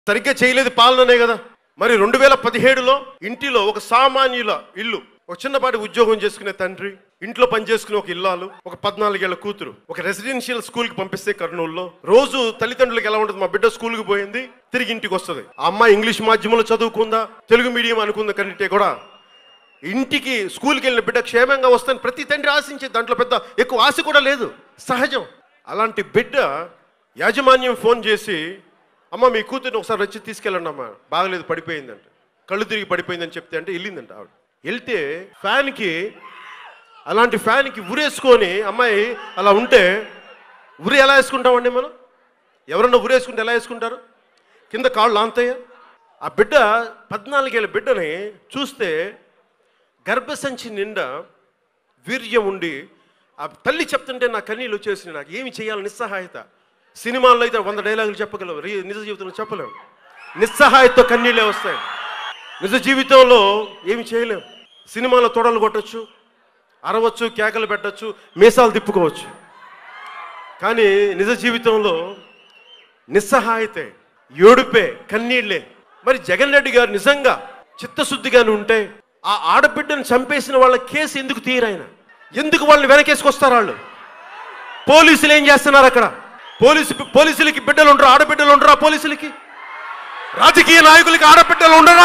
సరిగ్గా చేయలేదు పాలననే కదా మరి రెండు వేల పదిహేడులో ఇంటిలో ఒక సామాన్యుల ఇల్లు ఒక చిన్నపాటి ఉద్యోగం చేసుకునే తండ్రి ఇంట్లో పని చేసుకునే ఒక ఇల్లాలు ఒక పద్నాలుగేళ్ల కూతురు ఒక రెసిడెన్షియల్ స్కూల్ కి పంపిస్తే కర్నూలులో రోజు తల్లిదండ్రులకు ఎలా ఉంటుంది మా బిడ్డ స్కూల్ కి పోయింది తిరిగి ఇంటికి వస్తుంది ఆ అమ్మాయి ఇంగ్లీష్ మాధ్యమంలో చదువుకుందా తెలుగు మీడియం అనుకుందా కంటే కూడా ఇంటికి స్కూల్కి వెళ్ళిన బిడ్డ క్షేమంగా వస్తాను ప్రతి తండ్రి ఆశించే దాంట్లో పెద్ద ఎక్కువ ఆశ కూడా లేదు సహజం అలాంటి బిడ్డ యాజమాన్యం ఫోన్ చేసి అమ్మ మీ కూతుర్ని ఒకసారి వచ్చి తీసుకెళ్ళండి అమ్మ బాగలేదు పడిపోయిందంట కళ్ళు తిరిగి పడిపోయిందని చెప్తే అంటే వెళ్ళిందంట ఆవిడ వెళ్తే ఫ్యాన్కి అలాంటి ఫ్యాన్కి ఉరేసుకొని అమ్మాయి అలా ఉంటే ఉరి ఎలా వేసుకుంటామండి మనం ఎవరన్నా ఉరేసుకుంటే ఎలా వేసుకుంటారు కింద కాళ్ళు లాంతయ్య ఆ బిడ్డ పద్నాలుగేళ్ళ బిడ్డని చూస్తే గర్భసంచి నిండా వీర్యం ఉండి ఆ తల్లి చెప్తుంటే నా కన్నీళ్ళు వచ్చేసి నాకు ఏమి చేయాలి నిస్సహాయత సినిమాల్లో అయితే వంద డైలాగులు చెప్పగలవు రీ- నిజ జీవితంలో చెప్పలేము నిస్సహాయతతో కన్నీళ్ళే వస్తాయి నిజ జీవితంలో ఏమి చేయలేం సినిమాలో తొడలు కొట్టచ్చు అరవచ్చు కేకలు పెట్టచ్చు మీసాలు తిప్పుకోవచ్చు కానీ నిజ జీవితంలో నిస్సహాయతే ఏడుపే కన్నీళ్లే మరి జగన్ రెడ్డి గారు నిజంగా చిత్తశుద్ధిగానే ఉంటే ఆ ఆడబిడ్డను చంపేసిన వాళ్ళ కేసు ఎందుకు తీయరాయన ఎందుకు వాళ్ళని వెనకేసుకొస్తారు వాళ్ళు పోలీసులు ఏం చేస్తున్నారు అక్కడ పోలీసు పోలీసులకి బిడ్డలు ఉండరు ఆడబిడ్డలు ఉండరా పోలీసులకి రాజకీయ నాయకులకి ఆడబిడ్డలు ఉండరా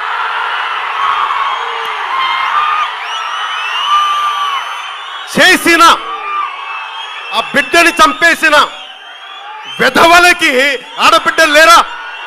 చేసిన ఆ బిడ్డని చంపేసిన వెధవలకి ఆడబిడ్డలు లేరా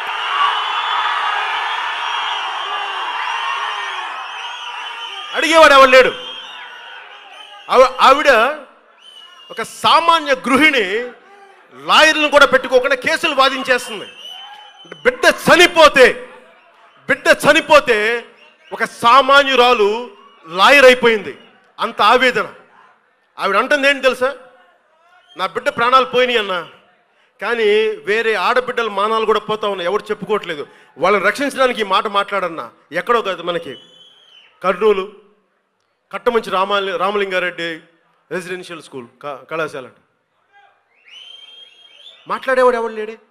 అడిగేవాడు ఎవరు లేడు ఆవి- ఆవిడ ఒక సామాన్య గృహిణి లాయర్లను కూడా పెట్టుకోకుండా కేసులు వాదించేస్తుంది బిడ్డ చనిపోతే బిడ్డ చనిపోతే ఒక సామాన్యురాలు లాయర్ అయిపోయింది అంత ఆవేదన ఆవిడ అంటుంది ఏంటి తెలుసా నా బిడ్డ ప్రాణాలు పోయినాయి అన్న కానీ వేరే ఆడబిడ్డల మానాలు కూడా పోతా ఉన్నాయి ఎవరు చెప్పుకోవట్లేదు వాళ్ళని రక్షించడానికి ఈ మాట మాట్లాడన్నా ఎక్కడో కాదు మనకి కర్నూలు కట్టమంచి రామా రామలింగారెడ్డి రెసిడెన్షియల్ స్కూల్ క- కళాశాల మాట్లాడేవాడు ఎవడు లేడే